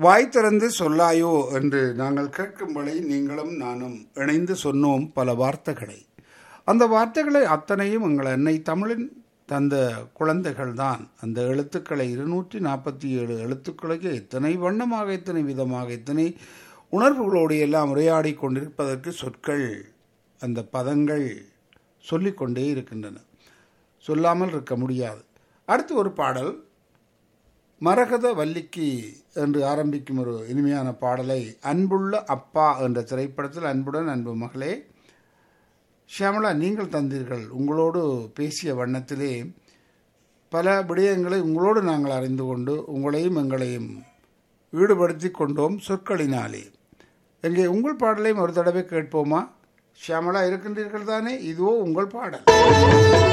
வாய் திறந்து சொல்லாயோ என்று நாங்கள் கேட்கும்படி நீங்களும் நானும் இணைந்து சொன்னோம் பல வார்த்தைகளை அந்த வார்த்தைகளை அத்தனையும் எங்கள் அன்னை தமிழின் தந்த குழந்தைகள் தான் அந்த எழுத்துக்களை இருநூற்றி நாற்பத்தி ஏழு எழுத்துக்களுக்கு எத்தனை வண்ணமாக எத்தனை விதமாக எத்தனை உணர்வுகளோடு எல்லாம் உரையாடி கொண்டிருப்பதற்கு சொற்கள் அந்த பதங்கள் சொல்லிக்கொண்டே இருக்கின்றன சொல்லாமல் இருக்க முடியாது அடுத்து ஒரு பாடல் மரகத வல்லிக்கு என்று ஆரம்பிக்கும் ஒரு இனிமையான பாடலை அன்புள்ள அப்பா என்ற திரைப்படத்தில் அன்புடன் அன்பு மகளே ஷியாமலா நீங்கள் தந்தீர்கள் உங்களோடு பேசிய வண்ணத்திலே பல விடயங்களை உங்களோடு நாங்கள் அறிந்து கொண்டு உங்களையும் எங்களையும் ஈடுபடுத்தி கொண்டோம் சொற்களினாலே எங்கே உங்கள் பாடலையும் ஒரு தடவை கேட்போமா ஷியாமலா இருக்கின்றீர்கள் தானே இதுவோ உங்கள் பாடல்